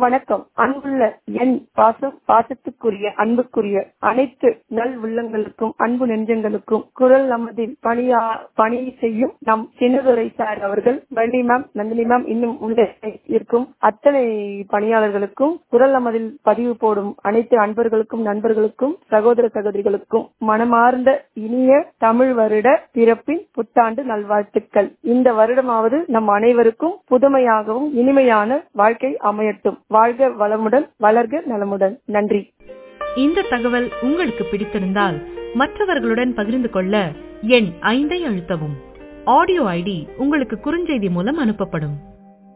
வணக்கம் அன்புள்ள என் பாசம் பாசத்துக்குரிய அன்புக்குரிய அனைத்து நல் உள்ளங்களுக்கும் அன்பு நெஞ்சங்களுக்கும் குரல் நமதில் பணியா பணி செய்யும் நம் சின்னதுரை சார் அவர்கள் வள்ளி மேம் நந்தினி மேம் இன்னும் உள்ளே இருக்கும் அத்தனை பணியாளர்களுக்கும் குரல் நமதில் பதிவு போடும் அனைத்து அன்பர்களுக்கும் நண்பர்களுக்கும் சகோதர சகோதரிகளுக்கும் மனமார்ந்த இனிய தமிழ் வருட பிறப்பின் புத்தாண்டு நல்வாழ்த்துக்கள் இந்த வருடமாவது நம் அனைவருக்கும் புதுமையாகவும் இனிமையான வாழ்க்கை அமையட்டும் வாழ்க வளமுடன் வளர்க நலமுடன் நன்றி இந்த தகவல் உங்களுக்கு பிடித்திருந்தால் மற்றவர்களுடன் பகிர்ந்து கொள்ள எண் ஐந்தை அழுத்தவும் ஆடியோ ஐடி உங்களுக்கு குறுஞ்செய்தி மூலம் அனுப்பப்படும்